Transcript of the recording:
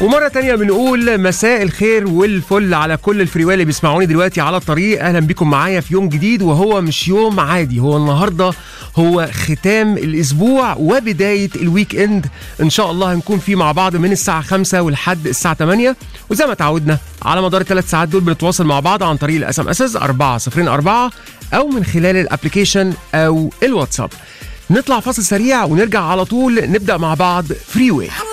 ومرة تانية بنقول مساء الخير والفل على كل الفريوال اللي بيسمعوني دلوقتي على الطريق أهلا بيكم معايا في يوم جديد وهو مش يوم عادي هو النهاردة هو ختام الأسبوع وبداية الويك إند إن شاء الله هنكون فيه مع بعض من الساعة 5 ولحد الساعة 8 وزي ما تعودنا على مدار الثلاث ساعات دول بنتواصل مع بعض عن طريق الاس ام اس 404 أو من خلال الابلكيشن أو الواتساب نطلع فاصل سريع ونرجع على طول نبدأ مع بعض فري واي